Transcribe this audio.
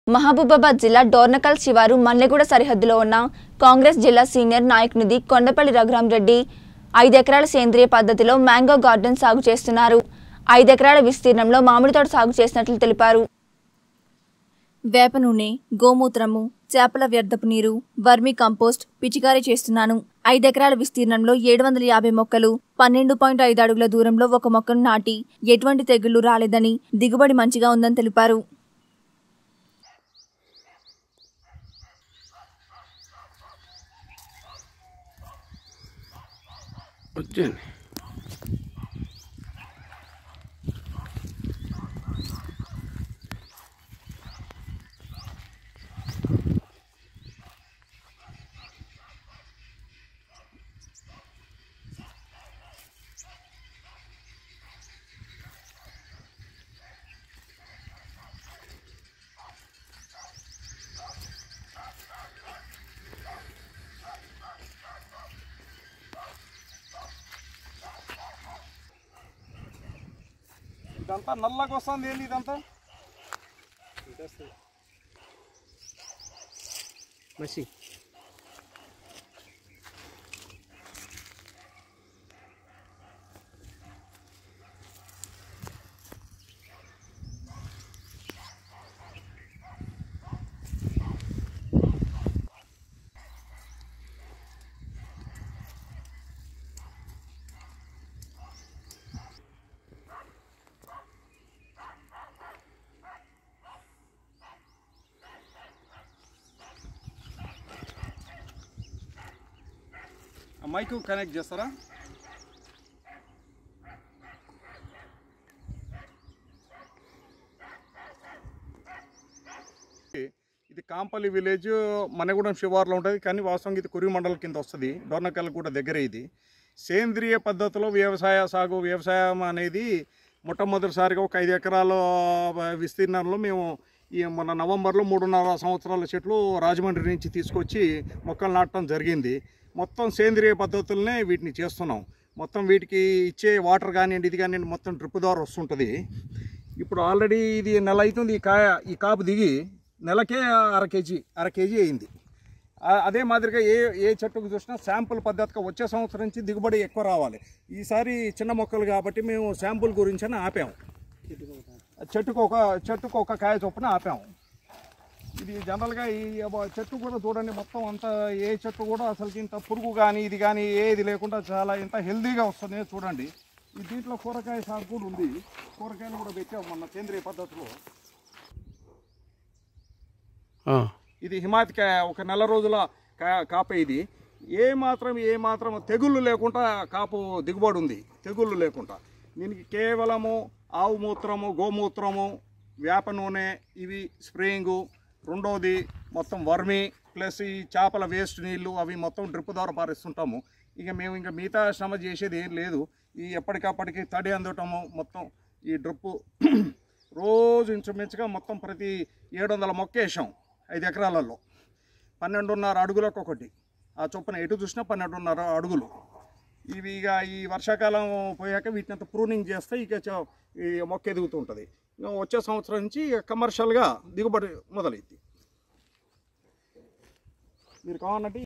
మహబూబాబాద్ జిల్లా డోర్నకల్ శివారు మల్లెగూడ సరిహద్దులో ఉన్న కాంగ్రెస్ జిల్లా సీనియర్ నాయకునిది కొండపల్లి రఘురాం రెడ్డి ఐదెకరాల సేంద్రియ పద్ధతిలో మ్యాంగో గార్డెన్ సాగు చేస్తున్నారు ఐదెకరాల విస్తీర్ణంలో మామిడి తోట సాగు చేసినట్లు తెలిపారు వేప నూనె గోమూత్రము చేపల వ్యర్థపు నీరు వర్మి కంపోస్ట్ పిచికారీ చేస్తున్నాను ఐదెకరాల విస్తీర్ణంలో ఏడు వందల యాభై మొక్కలు పన్నెండు పాయింట్ ఐదు అడుగుల దూరంలో ఒక మొక్కను నాటి ఎటువంటి తెగుళ్లు రాలేదని దిగుబడి మంచిగా ఉందని తెలిపారు వచ్చేయండి ఇదంతా నల్లగా వస్తుంది ఏంది ఇదంతా మసి ఆ మైక్ కనెక్ట్ చేస్తారా ఇది కాంపల్లి విలేజ్ మనగూడెం శివార్లో ఉంటుంది కానీ వాస్తవంగా ఇది కురి మండలం కింద వస్తుంది డోర్నకల్ కూడా దగ్గరే ఇది సేంద్రియ పద్ధతిలో వ్యవసాయ సాగు వ్యవసాయం అనేది మొట్టమొదటిసారిగా ఒక ఐదు ఎకరాల విస్తీర్ణంలో మేము ఈ మన నవంబర్లో మూడున్నర సంవత్సరాల చెట్లు రాజమండ్రి నుంచి తీసుకొచ్చి మొక్కలు నాటడం జరిగింది మొత్తం సేంద్రియ పద్ధతులనే వీటిని చేస్తున్నాం మొత్తం వీటికి ఇచ్చే వాటర్ కానివ్వండి ఇది కానివ్వండి మొత్తం డ్రిప్ ద్వారా వస్తుంటుంది ఇప్పుడు ఆల్రెడీ ఇది నెల అవుతుంది ఈ కాయ ఈ కాపు దిగి నెలకే అర కేజీ అర కేజీ అయింది ఆ- అదే మాదిరిగా ఏ ఏ చెట్టుకు చూసినా శాంపుల్ పద్ధతిగా వచ్చే సంవత్సరం నుంచి దిగుబడి ఎక్కువ రావాలి ఈసారి చిన్న మొక్కలు కాబట్టి మేము శాంపుల్ గురించి అని ఆపాము చెట్టుకు ఒక చెట్టుకు ఒక కాయ చొప్పున ఆపాము ఇది జనరల్గా ఈ అబ్బ చెట్టు కూడా చూడండి మొత్తం అంతా ఏ చెట్టు కూడా అసలు ఇంత పురుగు కానీ ఇది కానీ ఏది లేకుండా చాలా ఇంత హెల్దీగా వస్తుంది చూడండి ఈ దీంట్లో కూరగాయ సాగు కూడా ఉంది కూరగాయలు కూడా పెట్టాము మొన్న సేంద్రియ పద్ధతిలో ఇది హిమాతికాయ ఒక నెల రోజుల కా- కాపే ఇది ఏ మాత్రం ఏ మాత్రం తెగుళ్ళు లేకుండా కాపు దిగుబడి ఉంది తెగుళ్ళు లేకుండా దీనికి కేవలము ఆవు మూత్రము గోమూత్రము వేప నూనె ఇవి స్ప్రేయింగు రెండోది మొత్తం వర్మి ప్లస్ ఈ చేపల వేస్ట్ నీళ్ళు అవి మొత్తం డ్రిప్ ద్వారా పారిస్తుంటాము ఇక మేము ఇంకా మిగతా శ్రమ చేసేది ఏం లేదు ఈ ఎప్పటికప్పటికి తడి అందటము మొత్తం ఈ డ్రిప్పు రోజు ఇంచుమించుగా మొత్తం ప్రతి ఏడు వందల మొక్క వేసాం ఐదు ఎకరాలలో పన్నెండున్నర అడుగులకు ఒకటి ఆ చొప్పున ఎటు చూసినా పన్నెండున్నర అడుగులు ఇవి ఇక ఈ వర్షాకాలం పోయాక వీటిని అంతా ప్రూనింగ్ చేస్తే ఇక చ- ఈ మొక్క ఎదుగుతూ ఉంటుంది ఇక వచ్చే సంవత్సరం నుంచి ఇక కమర్షియల్గా దిగుబడి మొదలైంది మీరు కావాలంటే